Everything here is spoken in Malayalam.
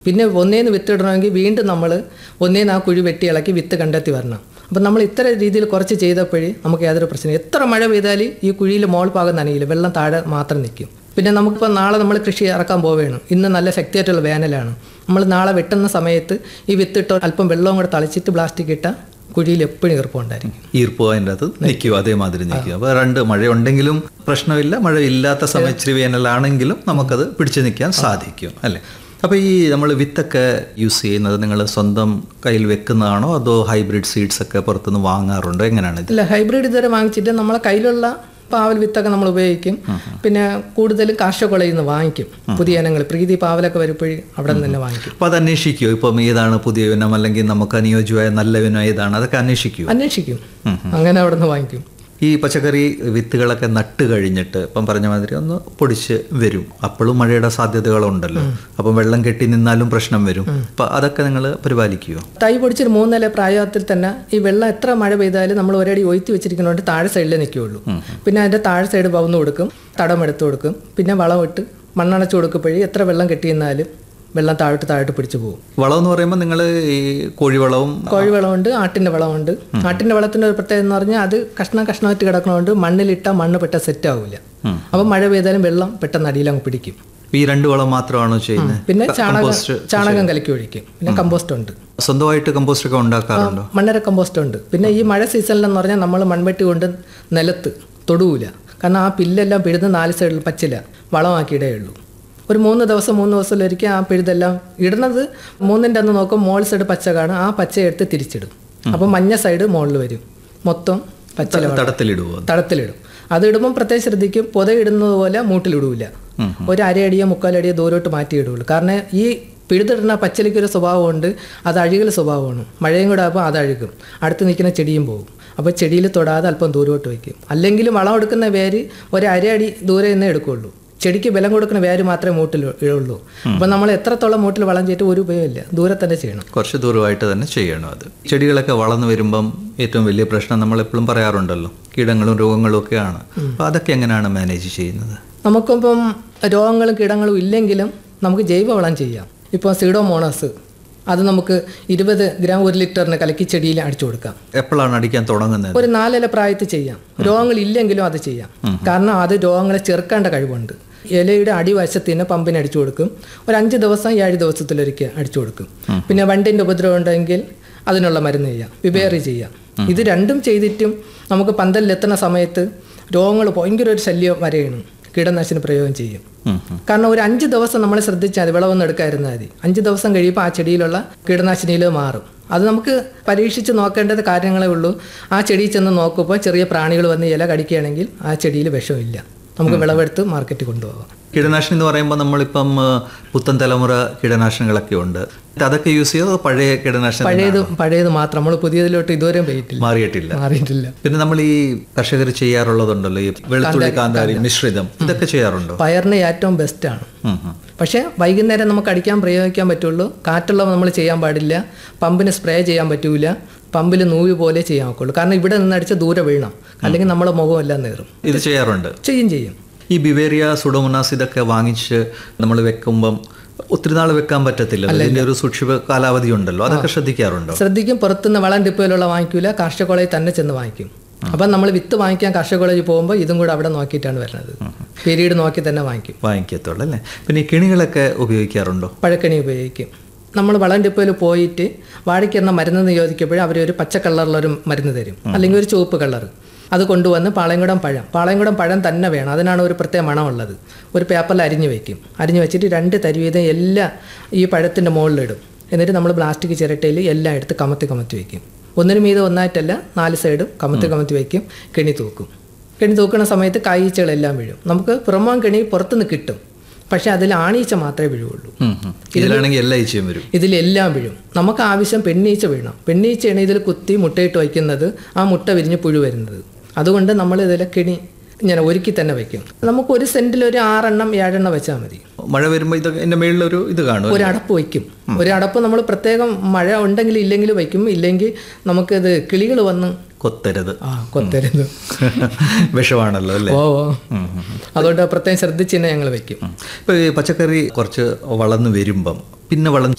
പിന്നെ ഒന്നേന്ന് വിത്ത് ഇടണമെങ്കിൽ വീണ്ടും നമ്മൾ ഒന്നേന്ന് ആ കുഴി വെട്ടി ഇളക്കി വിത്ത് കണ്ടെത്തി വരണം അപ്പം നമ്മൾ ഇത്ര രീതിയിൽ കുറച്ച് ചെയ്തപ്പോഴേ നമുക്ക് യാതൊരു പ്രശ്നം എത്ര മഴ പെയ്താൽ ഈ കുഴിയിൽ മോൾ ഭാഗം നനയില്ല വെള്ളം താഴെ മാത്രം നിൽക്കും പിന്നെ നമുക്കിപ്പോൾ നാളെ നമ്മൾ കൃഷി ഇറക്കാൻ പോവുകയാണ് ഇന്ന് നല്ല ശക്തിയായിട്ടുള്ള വേനലാണ് നമ്മൾ നാളെ വെട്ടുന്ന സമയത്ത് ഈ വിത്തിട്ട് അല്പം വെള്ളവും കൂടെ തളിച്ചിട്ട് പ്ലാസ്റ്റിക് ഇട്ട കുഴിയിൽ എപ്പോഴും ഈർപ്പമുണ്ടായിരിക്കും ഈർപ്പ് അതിൻ്റെ അകത്ത് നിൽക്കും അതേമാതിരി നിൽക്കും അപ്പോൾ രണ്ട് മഴയുണ്ടെങ്കിലും പ്രശ്നമില്ല മഴ ഇല്ലാത്ത സമയം ഇച്ചിരി വേനലാണെങ്കിലും നമുക്കത് പിടിച്ചു നിൽക്കാൻ സാധിക്കും അല്ലേ അപ്പോൾ ഈ നമ്മൾ വിത്തൊക്കെ യൂസ് ചെയ്യുന്നത് നിങ്ങൾ സ്വന്തം കയ്യിൽ വെക്കുന്നതാണോ അതോ ഹൈബ്രിഡ് സീഡ്സ് ഒക്കെ പുറത്തുനിന്ന് വാങ്ങാറുണ്ടോ എങ്ങനെയാണ് ഇത് ഇല്ല ഹൈബ്രിഡ് ഇതുവരെ വാങ്ങിച്ചിട്ട് നമ്മളെ കയ്യിലുള്ള പാവൽ വിത്തൊക്കെ നമ്മൾ ഉപയോഗിക്കും പിന്നെ കൂടുതലും കാർഷകൊളയിൽ നിന്ന് വാങ്ങിക്കും പുതിയ ഇനങ്ങൾ പ്രീതി പാവലൊക്കെ വരുമ്പോഴേ അവിടെ നിന്ന് തന്നെ വാങ്ങിക്കും അപ്പോൾ അത് അന്വേഷിക്കുമോ ഇപ്പം ഏതാണ് പുതിയ ഇനം അല്ലെങ്കിൽ നമുക്ക് അനുയോജ്യമായ നല്ല ഇനം ഏതാണ് അതൊക്കെ അന്വേഷിക്കുമോ അന്വേഷിക്കും അങ്ങനെ അവിടെ നിന്ന് വാങ്ങിക്കും ഈ പച്ചക്കറി വിത്തുകളൊക്കെ നട്ട് കഴിഞ്ഞിട്ട് ഇപ്പം പറഞ്ഞ മാതിരി ഒന്ന് പൊടിച്ച് വരും അപ്പോഴും മഴയുടെ സാധ്യതകളുണ്ടല്ലോ അപ്പം വെള്ളം കെട്ടി നിന്നാലും പ്രശ്നം വരും അപ്പം അതൊക്കെ നിങ്ങൾ പരിപാലിക്കുമോ തൈ പൊടിച്ചൊരു മൂന്നില പ്രായത്തിൽ തന്നെ ഈ വെള്ളം എത്ര മഴ പെയ്താലും നമ്മൾ ഒരടി ഒയ്ത്തി വെച്ചിരിക്കുന്നതുകൊണ്ട് താഴെ സൈഡിലേ നിൽക്കുകയുള്ളൂ പിന്നെ അതിൻ്റെ താഴെ സൈഡ് പവന്ന് കൊടുക്കും തടം എടുത്ത് കൊടുക്കും പിന്നെ വളം ഇട്ട് മണ്ണടച്ച് കൊടുക്കുമ്പോഴേ എത്ര വെള്ളം കെട്ടിയെന്നാലും വെള്ളം താഴോട്ട് താഴോട്ട് പിടിച്ചു പോകും വളം എന്ന് പറയുമ്പോൾ നിങ്ങൾ ഈ കോഴിവളവും കോഴിവളമുണ്ട് ആട്ടിൻ്റെ വളമുണ്ട് ആട്ടിൻ്റെ വളത്തിൻ്റെ ഒരു പ്രത്യേകത എന്ന് പറഞ്ഞാൽ അത് കഷ്ണം കഷ്ണമായിട്ട് കിടക്കണതുകൊണ്ട് മണ്ണിലിട്ട മണ്ണ് പെട്ട സെറ്റ് ആവില്ല അപ്പം മഴ പെയ്താലും വെള്ളം പെട്ടെന്ന് അടിയിലങ്ങ് പിടിക്കും ഈ രണ്ട് വളം മാത്രമാണോ ചെയ്യുന്നത് പിന്നെ ചാണകം ചാണകം കലക്കി ഒഴിക്കും പിന്നെ കമ്പോസ്റ്റ് ഉണ്ട് സ്വന്തമായിട്ട് കമ്പോസ്റ്റ് ഒക്കെ ഉണ്ടാക്കാറുണ്ടോ മണ്ണര കമ്പോസ്റ്റ് ഉണ്ട് പിന്നെ ഈ മഴ സീസണിലെന്ന് പറഞ്ഞാൽ നമ്മൾ മൺവെട്ടി കൊണ്ട് നിലത്ത് തൊടുവില്ല കാരണം ആ പില്ലെല്ലാം പിഴുത് നാല് സൈഡിൽ പച്ചില വളമാക്കി ഇടയുള്ളൂ ഒരു മൂന്ന് ദിവസം മൂന്ന് ദിവസത്തിലൊരിക്കൽ ആ പിഴുതെല്ലാം ഇടുന്നത് മൂന്നിൻ്റെ അന്ന് നോക്കും മോൾ സൈഡ് പച്ച കാണും ആ പച്ച എടുത്ത് തിരിച്ചിടും അപ്പം മഞ്ഞ സൈഡ് മുകളിൽ വരും മൊത്തം പച്ചില വളം. തടത്തിലിടുവോ തടത്തിലിടും അത് ഇടുമ്പം പ്രത്യേകം ശ്രദ്ധിക്കും പുത ഇടുന്നത് പോലെ മൂട്ടിലിടൂല ഒരു അരയടിയോ മുക്കാലടിയോ ദൂരോട്ട് മാറ്റി ഇടുള്ളൂ കാരണം ഈ പിഴുതിടുന്ന പച്ചലിക്ക് ഒരു സ്വഭാവമുണ്ട് അത് അഴുകൽ സ്വഭാവമാണ് മഴയും കൂടെ ആകുമ്പോൾ അത് അഴുകും അടുത്ത് നിൽക്കുന്ന ചെടിയും പോകും അപ്പോൾ ചെടിയിൽ തൊടാതെ അല്പം ദൂരോട്ട് വയ്ക്കും അല്ലെങ്കിൽ വളം എടുക്കുന്ന വേര് ഒരു അരയടി ദൂരെ നിന്നേ എടുക്കുകയുള്ളൂ ചെടിക്ക് ബലം കൊടുക്കുന്ന വേര് മാത്രമേ മൂട്ടിൽ ഇടുള്ളൂ അപ്പോൾ നമ്മൾ എത്രത്തോളം മൂട്ടിൽ വളം ചെയ്തിട്ട് ഒരു ഉപയോഗമില്ല ദൂരെ തന്നെ ചെയ്യണം കുറച്ച് ദൂരമായിട്ട് തന്നെ ചെയ്യണം അത് ചെടികളൊക്കെ വളർന്നു വരുമ്പം ഏറ്റവും വലിയ പ്രശ്നം നമ്മൾ എപ്പോഴും പറയാറുണ്ടല്ലോ കീടങ്ങളും രോഗങ്ങളും ഒക്കെയാണ് അപ്പോൾ അതൊക്കെ എങ്ങനെയാണ് മാനേജ് ചെയ്യുന്നത് നമുക്കിപ്പം രോഗങ്ങളും കീടങ്ങളും ഇല്ലെങ്കിലും നമുക്ക് ജൈവവളം ചെയ്യാം ഇപ്പോൾ സീഡോമോണസ് അത് നമുക്ക് ഇരുപത് ഗ്രാം ഒരു ലിറ്ററിന് കലക്കി ചെടിയിൽ അടിച്ചു കൊടുക്കാം എപ്പോഴാണ് അടിക്കാൻ തുടങ്ങുന്നത് ഒരു നാലില പ്രായത്തിൽ ചെയ്യാം രോഗങ്ങൾ ഇല്ലെങ്കിലും അത് ചെയ്യാം കാരണം അത് രോഗങ്ങളെ ചെറുക്കേണ്ട കഴിവുണ്ട് ഇലയുടെ അടിവശത്തിന് പമ്പിന് അടിച്ചു കൊടുക്കും ഒരു അഞ്ച് ദിവസം ഏഴ് ദിവസത്തിലൊരിക്കൽ അടിച്ചു കൊടുക്കും പിന്നെ വണ്ടിൻ്റെ ഉപദ്രവം ഉണ്ടെങ്കിൽ അതിനുള്ള മരുന്ന് ചെയ്യാം വിവേറി ചെയ്യാം ഇത് രണ്ടും ചെയ്തിട്ടും നമുക്ക് പന്തലിലെത്തുന്ന സമയത്ത് രോഗങ്ങൾ ഭയങ്കര ഒരു ശല്യം വരെയാണ് കീടനാശിനി പ്രയോഗം ചെയ്യും ഉം, ഉം. കാരണം ഒരു അഞ്ച് ദിവസം നമ്മൾ ശ്രദ്ധിച്ചാൽ മതി വിളവൊന്നും എടുക്കാതിരുന്നാൽ മതി അഞ്ച് ദിവസം കഴിയുമ്പോൾ ആ ചെടിയിലുള്ള കീടനാശിനിയിൽ മാറും അത് നമുക്ക് പരീക്ഷിച്ച് നോക്കേണ്ടത് കാര്യങ്ങളേ ഉള്ളൂ ആ ചെടിയിൽ ചെന്ന് നോക്കുമ്പോൾ ചെറിയ പ്രാണികൾ വന്ന് ഇല കടിക്കുകയാണെങ്കിൽ ആ ചെടിയിൽ വിഷമില്ല നമുക്ക് വിളവെടുത്ത് മാർക്കറ്റിൽ കൊണ്ടുപോകാം കീടനാശിനി എന്ന് പറയുമ്പോൾ നമ്മളിപ്പം ആ, പുത്തൻ തലമുറ കീടനാശിനികളൊക്കെ ഉണ്ട് അതൊക്കെ യൂസ് ചെയ്തോ പഴയ കീടനാശിനി പഴയത് പഴയത് മാത്രം നമ്മൾ പുതിയതിലോട്ട് ഇതുവരെയും പോയിട്ടില്ല മാറിയിട്ടില്ല മാറിയിട്ടില്ല പിന്നെ നമ്മൾ ഈ കർഷകർ ചെയ്യാറുള്ളതുണ്ടല്ലോ ഈ വെളുത്തുള്ളി കാന്താരി മിശ്രിതം ഇതൊക്കെ ചെയ്യാറുണ്ടോ പയറിന് ഏറ്റവും ബെസ്റ്റാണ് ഉം, ഉം. പക്ഷേ വൈകുന്നേരം നമുക്ക് അടിക്കാൻ പ്രയോഗിക്കാൻ പറ്റുള്ളൂ കാറ്റുള്ളവ നമ്മൾ ചെയ്യാൻ പാടില്ല പമ്പിന് സ്പ്രേ ചെയ്യാൻ പറ്റൂല പമ്പിൽ നൂല് പോലെ ചെയ്യാൻ ഒക്കുള്ളൂ കാരണം ഇവിടെ നിന്ന് അടിച്ച ദൂരെ വീഴണം അല്ലെങ്കിൽ നമ്മുടെ മുഖമെല്ലാം നേറും ഇത് ചെയ്യാറുണ്ട് ചെയ്യും ചെയ്യും ഈ ബിവേറിയ സുഡോമോണാസ് ഇതൊക്കെ വാങ്ങിച്ച് നമ്മൾ വെക്കുമ്പം ഒത്തിരി നാൾ വെക്കാൻ പറ്റത്തില്ല ഇതിന്റെ ഒരു സൂക്ഷിപ്പ കാലാവധി ഉണ്ടല്ലോ അതൊക്കെ ശ്രദ്ധിക്കാറുണ്ടോ ശ്രദ്ധിക്കും പുറത്തുനിന്ന് വളം ഡിപ്പോയിലുള്ള വാങ്ങിക്കൂല കാർഷിക കോളേജിൽ തന്നെ ചെന്ന് വാങ്ങിക്കും അപ്പം നമ്മൾ വിത്ത് വാങ്ങിക്കാൻ കാർഷിക കോളേജിൽ പോകുമ്പോൾ ഇതും കൂടെ അവിടെ നോക്കിയിട്ടാണ് വരുന്നത് പീരീഡ് നോക്കി തന്നെ വാങ്ങിക്കും വാങ്ങിക്കത്തുള്ളൂ അല്ലേ പിന്നെ ഈ കിണികളൊക്കെ ഉപയോഗിക്കാറുണ്ടോ പഴക്കണി ഉപയോഗിക്കും നമ്മൾ വളം ഡിപ്പോയിൽ പോയിട്ട് വാഴയ്ക്കെന്ന മരുന്ന് നിയോഗിക്കുമ്പോഴേ അവർ ഒരു പച്ച കളറിലൊരു മരുന്ന് തരും അല്ലെങ്കിൽ ഒരു ചുവപ്പ് കളർ അത് കൊണ്ടുവന്ന് പാളയംകുടം പഴം പാളയംകുടം പഴം തന്നെ വേണം അതിനാണ് ഒരു പ്രത്യേക മണമുള്ളത് ഒരു പേപ്പറിൽ അരിഞ്ഞു വെക്കും അരിഞ്ഞു വെച്ചിട്ട് രണ്ട് തരി വീതം എല്ലാം ഈ പഴത്തിൻ്റെ മുകളിലിടും എന്നിട്ട് നമ്മൾ പ്ലാസ്റ്റിക് ചിരട്ടയിൽ എല്ലാം എടുത്ത് കമത്തി കമത്തി വയ്ക്കും ഒന്നിനു മീതെ ഒന്നായിട്ടല്ല നാല് സൈഡും കമത്തി കമത്തി വയ്ക്കും കെണി തൂക്കും കെണി തൂക്കുന്ന സമയത്ത് കായ്ച്ചകളെല്ലാം വീഴും നമുക്ക് പുറമോൻ കെണി പുറത്തുനിന്ന് കിട്ടും പക്ഷേ അതിൽ ആണീച്ച മാത്രമേ വീഴുള്ളൂ ഉം, ഉം. ഇതിലാണെങ്കിൽ എല്ലാ ഈച്ചയും വരും ഇതിലെല്ലാം വീഴും നമുക്ക് ആവശ്യം പെണ്ണീച്ച വീഴണം പെണ്ണീച്ചയാണ് ഇതിൽ കുത്തി മുട്ടയിട്ട് വയ്ക്കുന്നത് ആ മുട്ട വിരിഞ്ഞ് പുഴു വരുന്നത് അതുകൊണ്ട് നമ്മൾ ഇതിലെ കിണി ഇങ്ങനെ ഒരുക്കി തന്നെ വയ്ക്കും നമുക്ക് ഒരു സെന്റിൽ ഒരു ആറെണ്ണം ഏഴെണ്ണം വെച്ചാൽ മതി മഴ വരുമ്പോൾ ഇത് എൻ്റെ മേളിലൊരു ഇത് കാണും ഒരു അടപ്പ് വയ്ക്കും ഒരു അടപ്പ് നമ്മൾ പ്രത്യേകം മഴ ഉണ്ടെങ്കിൽ ഇല്ലെങ്കിൽ വയ്ക്കും ഇല്ലെങ്കിൽ നമുക്കിത് കിളികൾ വന്ന് കൊത്തരുത് ആ കൊത്തരുത് വിഷമാണല്ലോ അല്ലേ ഓ ഓ അതുകൊണ്ട് പ്രത്യേകം ശ്രദ്ധിച്ച് തന്നെ ഞങ്ങൾ വെക്കും ഇപ്പൊ ഈ പച്ചക്കറി കുറച്ച് വളർന്നു വരുമ്പം പിന്നെ വളം